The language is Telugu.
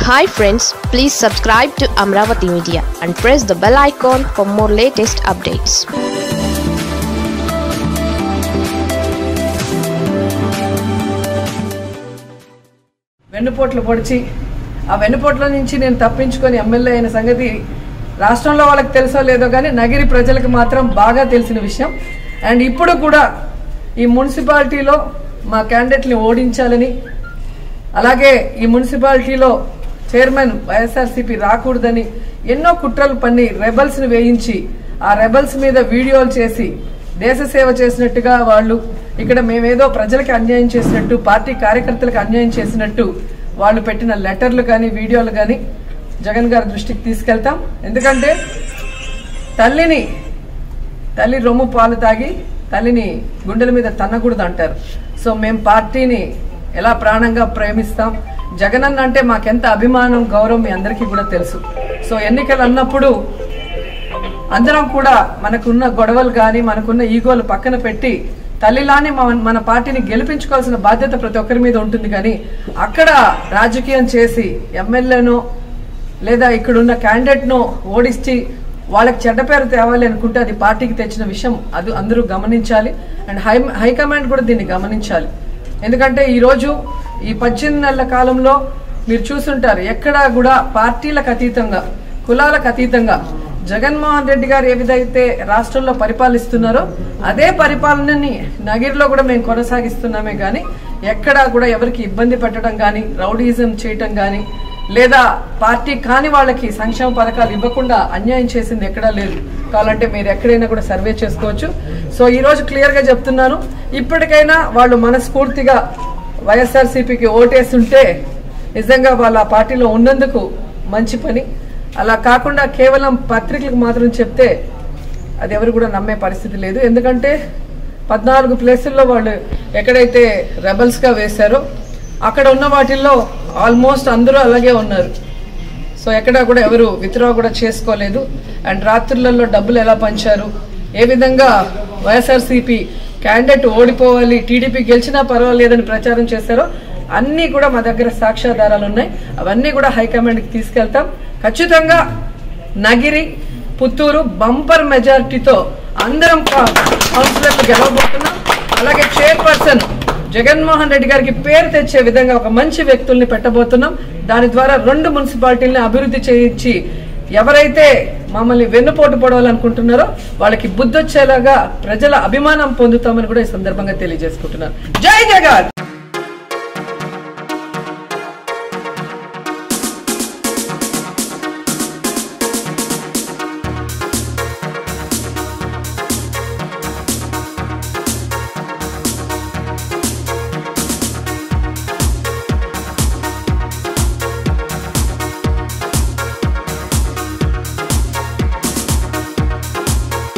hi friends please subscribe to Amaravati media and press the bell icon for more latest updates వెన్నుపోట్లు పొడిచి ఆ వెన్నుపోట్ల నుంచి నేను తప్పించుకొని ఎమ్మెల్యే అయిన సంగతి రాష్ట్రంలో వాళ్ళకి తెలుసో లేదో కానీ నగిరి ప్రజలకు మాత్రం బాగా తెలిసిన విషయం అండ్ ఇప్పుడు కూడా ఈ మున్సిపాలిటీలో మా క్యాండిడేట్ని ఓడించాలని అలాగే ఈ మున్సిపాలిటీలో చైర్మన్ వైఎస్ఆర్సీపీ రాకూడదని ఎన్నో కుట్రలు పన్ని రెబల్స్ని వేయించి ఆ రెబల్స్ మీద వీడియోలు చేసి దేశ సేవ చేసినట్టుగా వాళ్ళు ఇక్కడ మేమేదో ప్రజలకు అన్యాయం చేసినట్టు పార్టీ కార్యకర్తలకు అన్యాయం చేసినట్టు వాళ్ళు పెట్టిన లెటర్లు కానీ వీడియోలు కానీ జగన్ గారి దృష్టికి తీసుకెళ్తాం ఎందుకంటే తల్లిని తల్లి రొమ్ము పాలు తాగి తల్లిని గుండెల మీద తన్నకూడదు అంటారు సో మేము పార్టీని ఎలా ప్రాణంగా ప్రేమిస్తాం జగనన్న అంటే మాకెంత అభిమానం గౌరవం మీ అందరికీ కూడా తెలుసు సో ఎన్నికలు అన్నప్పుడు అందరం కూడా మనకున్న గొడవలు కానీ మనకున్న ఈగోలు పక్కన పెట్టి తల్లిలానే మన మన పార్టీని గెలిపించుకోవాల్సిన బాధ్యత ప్రతి ఒక్కరి మీద ఉంటుంది కానీ అక్కడ రాజకీయం చేసి ఎమ్మెల్యేను లేదా ఇక్కడున్న క్యాండిడేట్ను ఓడిచ్చి వాళ్ళకి చెడ్డ పేరు తేవాలి అనుకుంటే అది పార్టీకి తెచ్చిన విషయం అది అందరూ గమనించాలి అండ్ హై హైకమాండ్ కూడా దీన్ని గమనించాలి ఎందుకంటే ఈరోజు ఈ పద్దెనిమిది నెలల కాలంలో మీరు చూసుంటారు ఎక్కడా కూడా పార్టీలకు అతీతంగా కులాలకు అతీతంగా జగన్మోహన్ రెడ్డి గారు ఏ విధైతే రాష్ట్రంలో పరిపాలిస్తున్నారో అదే పరిపాలనని నగిరిలో కూడా మేము కొనసాగిస్తున్నామే కానీ ఎక్కడా కూడా ఎవరికి ఇబ్బంది పెట్టడం కానీ రౌడీజం చేయటం కానీ లేదా పార్టీ కాని వాళ్ళకి సంక్షేమ పథకాలు ఇవ్వకుండా అన్యాయం చేసింది ఎక్కడా లేదు కావాలంటే మీరు ఎక్కడైనా కూడా సర్వే చేసుకోవచ్చు సో ఈ రోజు క్లియర్ గా చెప్తున్నాను ఇప్పటికైనా వాళ్ళు మనస్ఫూర్తిగా వైఎస్ఆర్సీపీకి ఓటేస్తుంటే నిజంగా వాళ్ళ ఆ పార్టీలో ఉన్నందుకు మంచి పని అలా కాకుండా కేవలం పత్రికలకు మాత్రం చెప్తే అది ఎవరు కూడా నమ్మే పరిస్థితి లేదు ఎందుకంటే పద్నాలుగు ప్లేసుల్లో వాళ్ళు ఎక్కడైతే రెబల్స్గా వేశారో అక్కడ ఉన్న వాటిల్లో ఆల్మోస్ట్ అందరూ అలాగే ఉన్నారు సో ఎక్కడా కూడా ఎవరు విత్డ్రా కూడా చేసుకోలేదు అండ్ రాత్రులలో డబ్బులు ఎలా పంచారు ఏ విధంగా వైఎస్ఆర్సీపీ క్యాండిడేట్ ఓడిపోవాలి టీడీపీ గెలిచినా పర్వాలేదని ప్రచారం చేశారో అన్నీ కూడా మా దగ్గర సాక్ష్యాధారాలు ఉన్నాయి అవన్నీ కూడా హైకమాండ్కి తీసుకెళ్తాం ఖచ్చితంగా నగిరి పుత్తూరు బంపర్ మెజారిటీతో అందరం కా- కౌన్సిలర్లు గెలవబోతున్నాం అలాగే చైర్పర్సన్ జగన్మోహన్ రెడ్డి గారికి పేరు తెచ్చే విధంగా ఒక మంచి వ్యక్తుల్ని పెట్టబోతున్నాం దాని ద్వారా రెండు మున్సిపాలిటీలని అభివృద్ధి చేయించి ఎవరైతే మమ్మల్ని వెన్నుపోటు పొడవాలనుకుంటున్నారో వాళ్ళకి బుద్ధొచ్చేలాగా ప్రజల అభిమానం పొందుతామని కూడా ఈ సందర్భంగా తెలియజేసుకుంటున్నాను జై జగన్